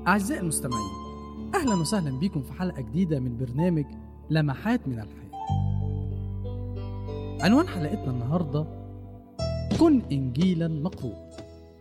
أعزائي المستمعين أهلا وسهلا بكم في حلقة جديدة من برنامج لمحات من الحياة عنوان حلقتنا النهاردة كن إنجيلا مقروء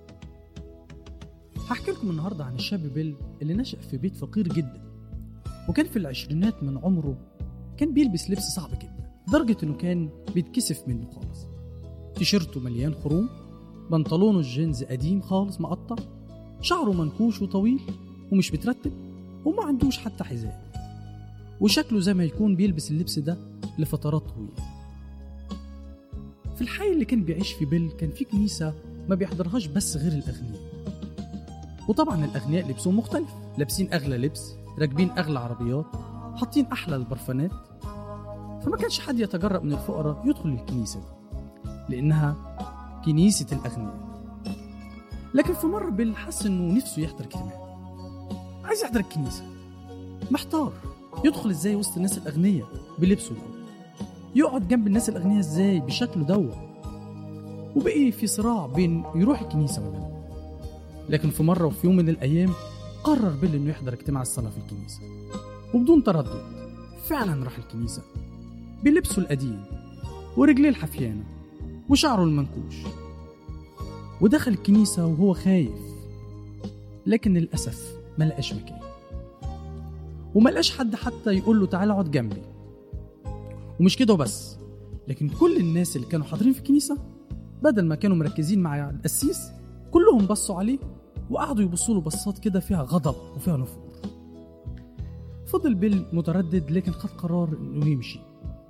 هحكي لكم النهاردة عن الشاب بيل اللي نشأ في بيت فقير جدا وكان في العشرينات من عمره كان بيلبس لبس صعب جدا لدرجة إنه كان بيتكسف منه خالص تيشيرته مليان خروم بنطلونه الجينز قديم خالص مقطع شعره منكوش وطويل ومش مترتب وما عندوش حتى حذاء وشكله زي ما يكون بيلبس اللبس ده لفترات طويلة في الحي اللي كان بيعيش في بيل كان في كنيسة ما بيحضرهاش بس غير الأغنياء وطبعا الأغنياء لبسهم مختلف لابسين أغلى لبس راكبين أغلى عربيات حاطين أحلى البرفانات فما كانش حد يتجرأ من الفقراء يدخل الكنيسة دي لأنها كنيسة الأغنياء لكن في مرة بيل حس إنه نفسه يحضر اجتماع عايز يحضر الكنيسة محتار يدخل ازاي وسط الناس الأغنياء بلبسه ده يقعد جنب الناس الأغنياء ازاي بشكله دوت وبقي في صراع بين يروح الكنيسة ولا لا لكن في مرة وفي يوم من الأيام قرر بيل إنه يحضر اجتماع الصلاة في الكنيسة وبدون تردد فعلا راح الكنيسة بلبسه القديم ورجليه الحفيانة وشعره المنكوش ودخل الكنيسة وهو خايف لكن للأسف ما لقاش مكان وما لقاش حد حتى يقول له تعالى اقعد جنبي ومش كده وبس لكن كل الناس اللي كانوا حاضرين في الكنيسة بدل ما كانوا مركزين مع القسيس كلهم بصوا عليه وقعدوا يبصوا له بصات كده فيها غضب وفيها نفور فضل بيل متردد لكن خد قرار انه يمشي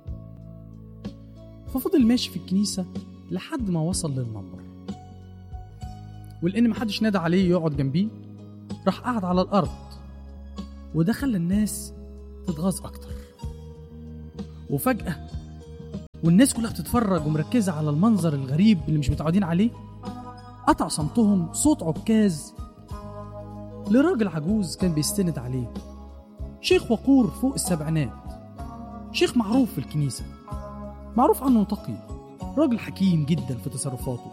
ففضل ماشي في الكنيسة لحد ما وصل للمنبر ولأن محدش نادى عليه يقعد جنبيه راح قعد على الأرض وده خلى الناس تتغاظ أكتر وفجأة والناس كلها بتتفرج ومركزة على المنظر الغريب اللي مش متعودين عليه قطع صمتهم صوت عكاز لراجل عجوز كان بيستند عليه شيخ وقور فوق السبعينات شيخ معروف في الكنيسة معروف عنه تقي راجل حكيم جدا في تصرفاته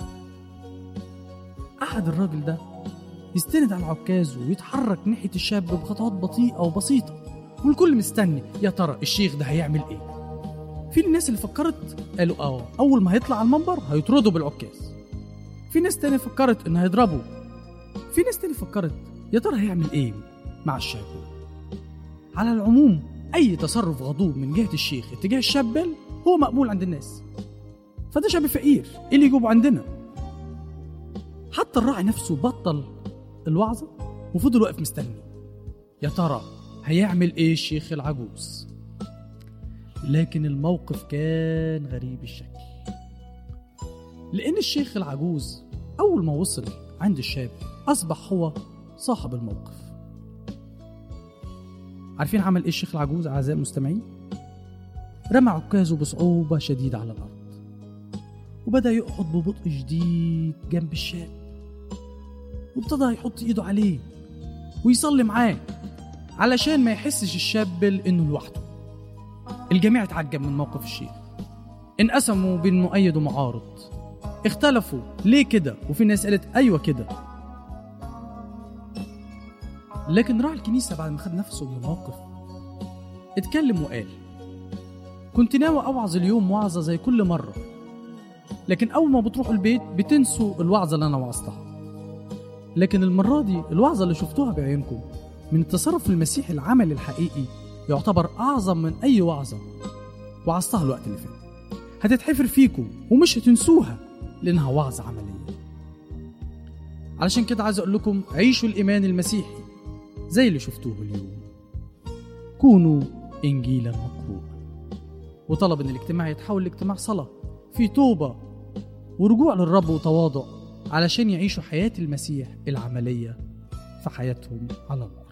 قعد الراجل ده يستند على العكاز ويتحرك ناحية الشاب بخطوات بطيئة وبسيطة والكل مستني يا ترى الشيخ ده هيعمل ايه في الناس اللي فكرت قالوا اه اول ما هيطلع على المنبر هيطردوا بالعكاز في ناس تاني فكرت ان هيضربوا في ناس تاني فكرت يا ترى هيعمل ايه مع الشاب على العموم اي تصرف غضوب من جهة الشيخ اتجاه الشاب هو مقبول عند الناس فده شاب فقير ايه اللي يجيبه عندنا حتى الراعي نفسه بطل الوعظة وفضل واقف مستني يا ترى هيعمل ايه الشيخ العجوز لكن الموقف كان غريب الشكل لأن الشيخ العجوز أول ما وصل عند الشاب أصبح هو صاحب الموقف عارفين عمل إيه الشيخ العجوز أعزائي المستمعين؟ رمى عكازه بصعوبة شديدة على الأرض وبدأ يقعد ببطء شديد جنب الشاب وابتدى يحط إيده عليه ويصلي معاه علشان ما يحسش الشاب إنه لوحده الجميع اتعجب من موقف الشيخ انقسموا بين مؤيد ومعارض اختلفوا ليه كده وفي ناس قالت ايوه كده لكن راعي الكنيسة بعد ما خد نفسه من الموقف اتكلم وقال كنت ناوي اوعظ اليوم وعظة زي كل مرة لكن اول ما بتروحوا البيت بتنسوا الوعظة اللي انا وعظتها لكن المرة دي الوعظة اللي شفتوها بعينكم من التصرف المسيحي العمل الحقيقي يعتبر أعظم من أي وعظة وعظتها الوقت اللي فات هتتحفر فيكم ومش هتنسوها لأنها وعظة عملية علشان كده عايز أقول لكم عيشوا الإيمان المسيحي زي اللي شفتوه اليوم كونوا إنجيلا مقروءا وطلب إن الاجتماع يتحول لاجتماع صلاة في توبة ورجوع للرب وتواضع علشان يعيشوا حياة المسيح العملية في حياتهم على الأرض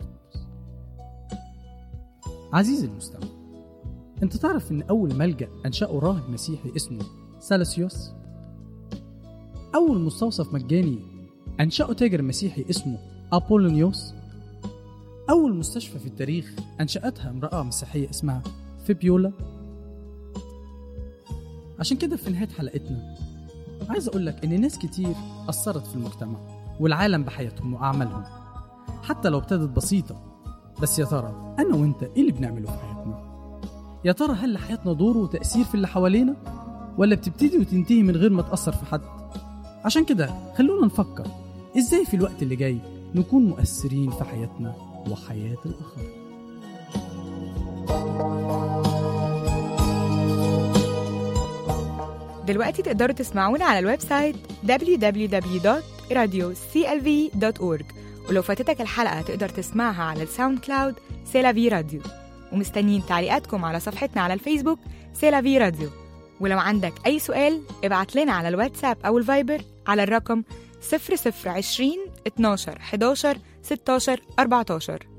عزيزي المستمع انت تعرف ان اول ملجأ انشأه راهب مسيحي اسمه سالسيوس اول مستوصف مجاني انشأه تاجر مسيحي اسمه ابولونيوس اول مستشفى في التاريخ انشأتها امرأة مسيحية اسمها فيبيولا عشان كده في نهاية حلقتنا عايز اقول لك ان ناس كتير اثرت في المجتمع والعالم بحياتهم واعمالهم حتى لو ابتدت بسيطة بس يا ترى أنا وأنت إيه اللي بنعمله في حياتنا؟ يا ترى هل لحياتنا دور وتأثير في اللي حوالينا؟ ولا بتبتدي وتنتهي من غير ما تأثر في حد؟ عشان كده خلونا نفكر إزاي في الوقت اللي جاي نكون مؤثرين في حياتنا وحياة الآخرين دلوقتي تقدروا تسمعونا على الويب سايت www.radioclv.org ولو فاتتك الحلقة تقدر تسمعها على الساوند كلاود سيلافي راديو ومستنيين تعليقاتكم على صفحتنا على الفيسبوك سيلافي راديو ولو عندك أي سؤال ابعت لنا على الواتساب أو الفايبر على الرقم 0020 12 11 16 14